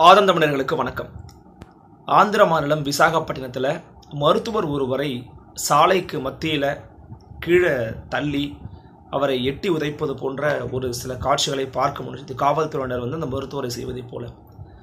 ஆதந்தமிழர்களுக்கு வணக்கம் ஆந்திர மாநிலம் விசாகப்பட்டினத்தில் மருத்துவர் ஒருவரை சாலைக்கு மத்தியில் கீழே தள்ளி அவரை எட்டி உதைப்பது போன்ற ஒரு சில காட்சிகளை பார்க்க முடிஞ்சது காவல்துறையினர் வந்து அந்த மருத்துவரை செய்வதைப் போல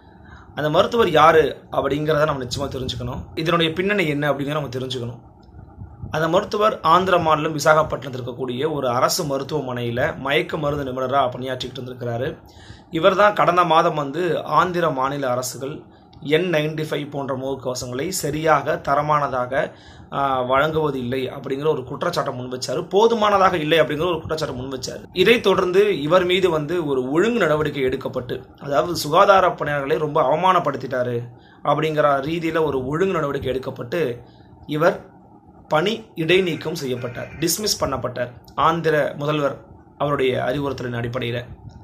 அந்த மருத்துவர் யார் அப்படிங்கிறத நம்ம நிச்சயமாக தெரிஞ்சுக்கணும் இதனுடைய பின்னணி என்ன அப்படிங்கிறத நம்ம தெரிஞ்சுக்கணும் அந்த மருத்துவர் ஆந்திர மாநிலம் விசாகப்பட்டினத்தில் இருக்கக்கூடிய ஒரு அரசு மருத்துவமனையில் மயக்க மருந்து நிபுணராக பணியாற்றிக்கிட்டு இருந்திருக்கிறாரு இவர் தான் கடந்த மாதம் வந்து ஆந்திர மாநில அரசுகள் என் நைன்டி ஃபைவ் போன்ற முகக்கவசங்களை சரியாக தரமானதாக ஆஹ், வழங்குவது இல்லை அப்படிங்கிற ஒரு குற்றச்சாட்டை முன் வச்சாரு போதுமானதாக இல்லை அப்படிங்கிற ஒரு குற்றச்சாட்டை முன் வச்சாரு இதைத் தொடர்ந்து இவர் மீது வந்து ஒரு ஒழுங்கு நடவடிக்கை எடுக்கப்பட்டு அதாவது சுகாதார பணியாளர்களை ரொம்ப அவமானப்படுத்திட்டாரு அப்படிங்கிற ரீதியில் ஒரு ஒழுங்கு நடவடிக்கை எடுக்கப்பட்டு இவர் பணி இடைநீக்கம் செய்யப்பட்டார் டிஸ்மிஸ் பண்ணப்பட்டார் ஆந்திர முதல்வர் அவருடைய அறிவுறுத்தலின் அடிப்படையில்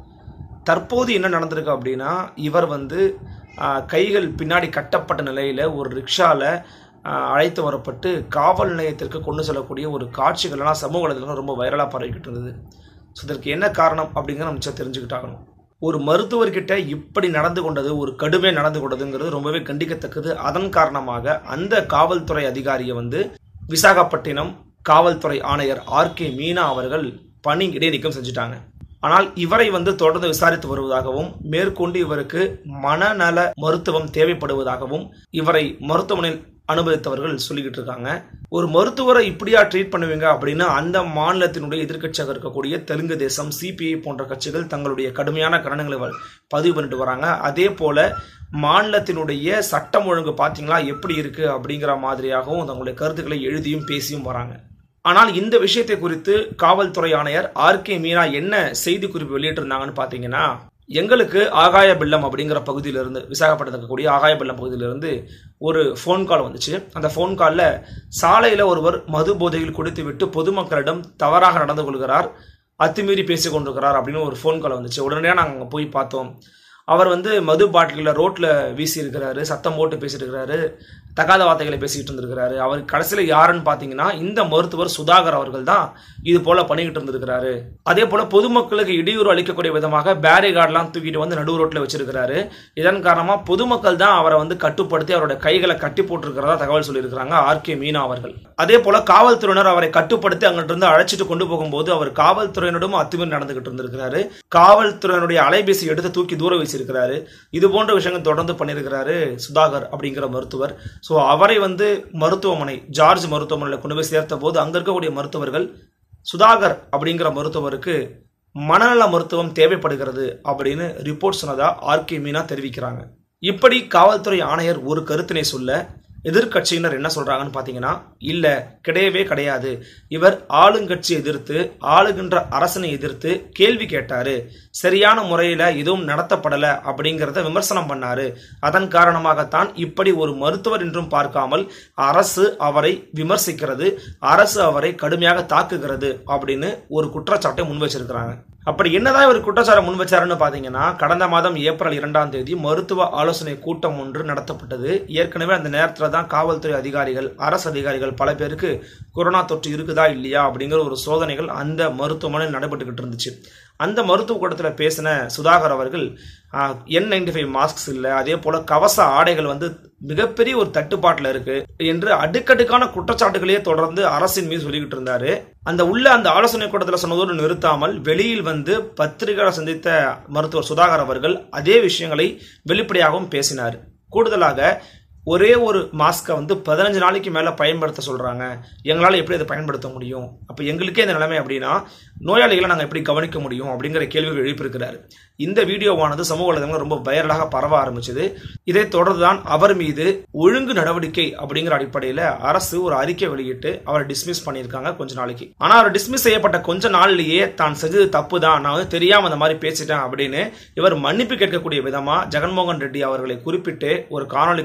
தற்போது என்ன நடந்திருக்கு அப்படின்னா இவர் வந்து ஆ, கைகள் பின்னாடி கட்டப்பட்ட நிலையில் ஒரு ரிக்ஷாவில் அழைத்து வரப்பட்டு காவல் நிலையத்திற்கு கொண்டு செல்லக்கூடிய ஒரு காட்சிகள்லாம் சமூக வலைதளங்கள் ரொம்ப வைரலாக பரவிக்கிட்டு இருந்தது ஸோ இதற்கு என்ன காரணம் அப்படிங்கிற நம்ம நிச்சயம் தெரிஞ்சுக்கிட்டாகணும் ஒரு மருத்துவர்கிட்ட இப்படி நடந்து கொண்டது ஒரு கடுமையாக நடந்து கொண்டதுங்கிறது ரொம்பவே கண்டிக்கத்தக்கது அதன் காரணமாக அந்த காவல்துறை அதிகாரியை வந்து விசாகப்பட்டினம் காவல்துறை ஆணையர் ஆர் கே மீனா அவர்கள் பணி இடைநீக்கம் செஞ்சுட்டாங்க ஆனால் இவரை வந்து தொடர்ந்து விசாரித்து வருவதாகவும் மேற்கொண்டு இவருக்கு மனநல மருத்துவம் தேவைப்படுவதாகவும் இவரை மருத்துவமனையில் அனுபவித்தவர்கள் சொல்லிக்கிட்டு இருக்காங்க ஒரு மருத்துவரை இப்படியா ட்ரீட் பண்ணுவீங்க அப்படின்னு அந்த மாநிலத்தினுடைய எதிர்க்கட்சியாக இருக்கக்கூடிய தெலுங்கு தேசம் சிபிஐ போன்ற கட்சிகள் தங்களுடைய கடுமையான கண்டனங்களை வ- பதிவு பண்ணிட்டு வராங்க அதே போல மாநிலத்தினுடைய சட்டம் ஒழுங்கு பார்த்தீங்களா எப்படி இருக்கு அப்படிங்கிற மாதிரியாகவும் தங்களுடைய கருத்துக்களை எழுதியும் பேசியும் வராங்க ஆனால் இந்த விஷயத்தை குறித்து காவல்துறை ஆணையர் ஆர் கே மீனா என்ன செய்தி குறிப்பு வெளியிட்டிருந்தாங்கன்னு பார்த்தீங்கன்னா எங்களுக்கு ஆகாய பில்லம் அப்படிங்கிற பகுதியிலிருந்து விசாகப்பட்டினத்தில் இருக்கக்கூடிய ஆகாய பில்லம் பகுதியிலிருந்து ஒரு ஃபோன் கால் வந்துச்சு அந்த ஃபோன் காலில் சாலையில் ஒருவர் மது போதையில் குடித்துவிட்டு பொதுமக்களிடம் தவறாக நடந்து கொள்கிறார் அத்துமீறி பேசிக் கொண்டிருக்கிறார் அப்படின்னு ஒரு ஃபோன் கால் வந்துச்சு உடனடியாக நாங்கள் அங்கே போய் பார்த்தோம் அவர் வந்து மது பாட்டிலில் ரோட்டில் வீசி இருக்கிறாரு சத்தம் போட்டு பேசிட்டு இருக்கிறாரு தகாத வார்த்தைகளை பேசிக்கிட்டு இருந்திருக்கிறாரு அவர் கடைசியில் யாருன்னு பார்த்தீங்கன்னா இந்த மருத்துவர் சுதாகர் அவர்கள் தான் இது போல பண்ணிக்கிட்டு இருந்திருக்கிறாரு அதே போல பொதுமக்களுக்கு இடையூறு அளிக்கக்கூடிய விதமாக பேரிகார்டெலாம் தூக்கிட்டு வந்து நடு ரோட்டில் வச்சிருக்கிறாரு இதன் காரணமாக பொதுமக்கள் தான் அவரை வந்து கட்டுப்படுத்தி அவரோட கைகளை கட்டி போட்டிருக்கிறதா தகவல் சொல்லியிருக்கிறாங்க ஆர் கே மீனா அவர்கள் அதே போல காவல்துறையினர் அவரை கட்டுப்படுத்தி அங்கிட்டு இருந்து அழைச்சிட்டு கொண்டு போகும்போது அவர் காவல்துறையினரும் அத்துமீறி நடந்துகிட்டு இருந்திருக்கிறாரு காவல்துறையினுடைய அலைபேசி எடுத்து தூக்கி தூர வீசியிருக்கிறாரு இது போன்ற விஷயங்கள் தொடர்ந்து பண்ணியிருக்கிறாரு சுதாகர் அப்படிங்கிற மருத்துவர் ஸோ அவரை வந்து மருத்துவமனை ஜார்ஜ் மருத்துவமனையில் கொண்டு போய் சேர்த்த போது அங்க இருக்கக்கூடிய மருத்துவர்கள் சுதாகர் அப்படிங்கிற மருத்துவருக்கு மனநல மருத்துவம் தேவைப்படுகிறது அப்படின்னு ரிப்போர்ட் சொன்னதா ஆர்கே மீனா தெரிவிக்கிறாங்க இப்படி காவல்துறை ஆணையர் ஒரு கருத்தினை சொல்ல எதிர்க்கட்சியினர் என்ன சொல்றாங்கன்னு பாத்தீங்கன்னா இல்ல கிடையவே கிடையாது இவர் ஆளுங்கட்சியை எதிர்த்து ஆளுகின்ற அரசனை எதிர்த்து கேள்வி கேட்டாரு சரியான முறையில எதுவும் நடத்தப்படல அப்படிங்கிறத விமர்சனம் பண்ணாரு அதன் காரணமாகத்தான் இப்படி ஒரு மருத்துவர் என்றும் பார்க்காமல் அரசு அவரை விமர்சிக்கிறது அரசு அவரை கடுமையாக தாக்குகிறது அப்படின்னு ஒரு குற்றச்சாட்டை முன் வச்சிருக்கிறாங்க அப்படி என்னதான் இவர் குற்றச்சாட்டை முன் வச்சாருன்னு பாத்தீங்கன்னா கடந்த மாதம் ஏப்ரல் இரண்டாம் தேதி மருத்துவ ஆலோசனை கூட்டம் ஒன்று நடத்தப்பட்டது ஏற்கனவே அந்த நேரத்தில் தான் காவல்துறை அதிகாரிகள் அரசு அதிகாரிகள் பல பேருக்கு கொரோனா தொற்று இருக்குதா இல்லையா அப்படிங்கிற ஒரு சோதனைகள் அந்த மருத்துவமனையில் நடைபெற்றுக்கிட்டு இருந்துச்சு அந்த மருத்துவ கூட்டத்தில் பேசின சுதாகர் அவர்கள் என் நைன்டி ஃபைவ் மாஸ்க்ஸ் இல்லை அதே போல கவச ஆடைகள் வந்து மிகப்பெரிய ஒரு தட்டுப்பாட்டில் இருக்கு என்று அடுக்கடுக்கான குற்றச்சாட்டுகளையே தொடர்ந்து அரசின் மீது சொல்லிக்கிட்டு இருந்தாரு அந்த உள்ள அந்த ஆலோசனை கூட்டத்தில் சொன்னதோடு நிறுத்தாமல் வெளியில் வந்து பத்திரிகையாளர் சந்தித்த மருத்துவர் சுதாகர் அவர்கள் அதே விஷயங்களை வெளிப்படையாகவும் பேசினார் கூடுதலாக ஒரே ஒரு மாஸ்கை வந்து பதினஞ்சு நாளைக்கு மேலே பயன்படுத்த சொல்கிறாங்க எங்களால் எப்படி அதை பயன்படுத்த முடியும் அப்போ எங்களுக்கே இந்த நிலைமை அப்படின்னா நோயாளிகளை நாங்கள் எப்படி கவனிக்க முடியும் அப்படிங்கிற கேள்விகள் எழுப்பியிருக்கிறார் இந்த வீடியோவானது சமூக வலைதளங்கள் ரொம்ப வைரலாக பரவ ஆரம்பிச்சது இதைத் தொடர்ந்து தான் அவர் மீது ஒழுங்கு நடவடிக்கை அப்படிங்கிற அடிப்படையில் அரசு ஒரு அறிக்கை வெளியிட்டு அவரை டிஸ்மிஸ் பண்ணியிருக்காங்க கொஞ்ச நாளைக்கு ஆனால் அவர் டிஸ்மிஸ் செய்யப்பட்ட கொஞ்ச நாள்லயே தான் செஞ்சது தப்பு தான் நான் வந்து தெரியாம அந்த மாதிரி பேசிட்டேன் அப்படின்னு இவர் மன்னிப்பு கேட்கக்கூடிய விதமா ஜெகன்மோகன் ரெட்டி அவர்களை குறிப்பிட்டு ஒரு காணொலி காட்சியை வெளியிட்டு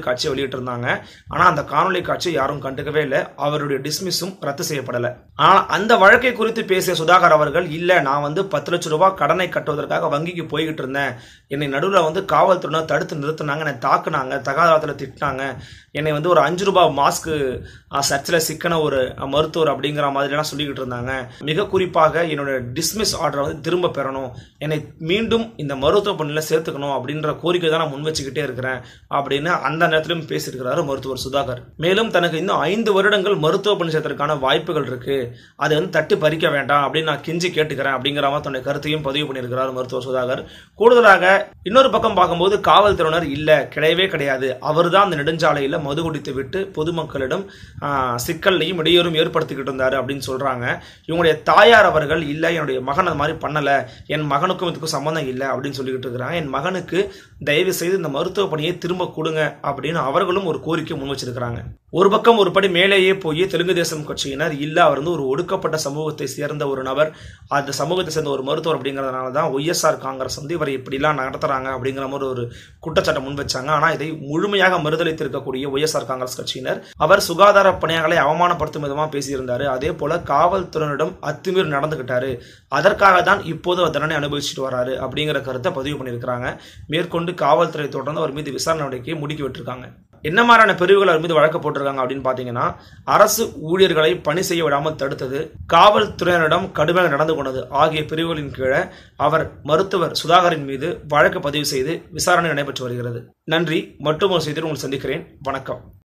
பண்ணிக்கிட்டு இருந்தாங்க ஆனால் அந்த காணொலி காட்சி யாரும் கண்டுக்கவே இல்லை அவருடைய டிஸ்மிஸும் ரத்து செய்யப்படலை ஆனால் அந்த வழக்கை குறித்து பேசிய சுதாகர் அவர்கள் இல்லை நான் வந்து பத்து லட்சம் ரூபாய் கடனை கட்டுவதற்காக வங்கிக்கு போய்கிட்டு இருந்தேன் என்னை நடுவில் வந்து காவல்துறையினர் தடுத்து நிறுத்தினாங்க என்னை தாக்குனாங்க தகாதத்தில் திட்டினாங்க என்னை வந்து ஒரு அஞ்சு ரூபாய் மாஸ்க்கு சர்ச்சில் சிக்கன ஒரு மருத்துவர் அப்படிங்கிற மாதிரிலாம் சொல்லிக்கிட்டு இருந்தாங்க மிக குறிப்பாக என்னோட டிஸ்மிஸ் ஆர்டரை வந்து திரும்ப பெறணும் என்னை மீண்டும் இந்த மருத்துவ பணியில் சேர்த்துக்கணும் அப்படின்ற கோரிக்கை தான் நான் முன் வச்சுக்கிட்டே இருக்கிறேன் அப்படின்னு அந்த நேரத்திலும் பேசியிருக்கிறாரு மருத்துவர் சுதாகர் மேலும் தனக்கு இன்னும் ஐந்து வருடங்கள் மருத்துவ பணி சேர்த்ததற்கான வாய்ப்புகள் இருக்கு அதை வந்து தட்டி பறிக்க வேண்டாம் அப்படின்னு நான் கெஞ்சி கேட்டுக்கிறேன் அப்படிங்கிற மாதிரி தன்னுடைய கருத்தையும் பதிவு பண்ணியிருக்கிறார் மருத்துவர் சுதாகர் கூடுதலாக இன்னொரு பக்கம் பார்க்கும்போது காவல்துறையினர் இல்லை கிடையவே கிடையாது அவர் தான் அந்த நெடுஞ்சாலையில் மது குடித்து விட்டு பொதுமக்களிடம் ஆஹ், சிக்கல்லையும் இடையூறும் ஏற்படுத்திக்கிட்டு இருந்தாரு அப்படின்னு சொல்றாங்க இவங்களுடைய தாயார் அவர்கள் இல்லை என்னுடைய மகன் அந்த மாதிரி பண்ணல என் மகனுக்கும் இதுக்கும் சம்மந்தம் இல்லை அப்படின்னு சொல்லிக்கிட்டு இருக்கிறாங்க என் மகனுக்கு தயவு செய்து இந்த மருத்துவ பணியை திரும்ப கொடுங்க அப்படின்னு அவர்களும் ஒரு கோரிக்கை முன் வச்சிருக்கிறாங்க ஒரு பக்கம் ஒரு படி மேலேயே போய் தெலுங்கு தேசம் கட்சியினர் இல்ல அவர் வந்து ஒரு ஒடுக்கப்பட்ட சமூகத்தை சேர்ந்த ஒரு நபர் அந்த சமூகத்தை சேர்ந்த ஒரு மருத்துவர் அப்படிங்கறதுனால தான் ஒய்எஸ்ஆர் காங்கிரஸ் வந்து இவரை இப்படிலாம் நடத்துறாங்க அப்படிங்கிற மாதிரி ஒரு குற்றச்சாட்டை முன் வச்சாங்க ஆனா இதை முழுமையாக மறுதளித்திருக்கக்கூடிய ஒய்எஸ்ஆர் காங்கிரஸ் கட்சியினர் அவர் சுகாதார பணியாளர்களை அவமானப்படுத்தும் விதமா பேசியிருந்தாரு அதே போல காவல்துறையினரிடம் அத்துமீறி நடந்துகிட்டாரு அதற்காக தான் இப்போது அவர் தண்டனை அனுபவிச்சுட்டு வராரு அப்படிங்கிற கருத்தை பதிவு பண்ணியிருக்கிறாங்க மேற்கொண்டு காவல்துறை தொடர்ந்து அவர் மீது விசாரணை நடவடிக்கையை முடுக்கி விட்டுருக்காங்க என்ன மாதிரியான பிரிவுகள் அவர் மீது வழக்கு போட்டிருக்காங்க அப்படின்னு பார்த்தீங்கன்னா அரசு ஊழியர்களை பணி செய்ய விடாமல் தடுத்தது காவல்துறையினரிடம் கடுமையாக நடந்து கொண்டது ஆகிய பிரிவுகளின் கீழே அவர் மருத்துவர் சுதாகரின் மீது வழக்கு பதிவு செய்து விசாரணை நடைபெற்று வருகிறது நன்றி மற்றும் ஒரு செய்தியில் உங்களை சந்திக்கிறேன் வணக்கம்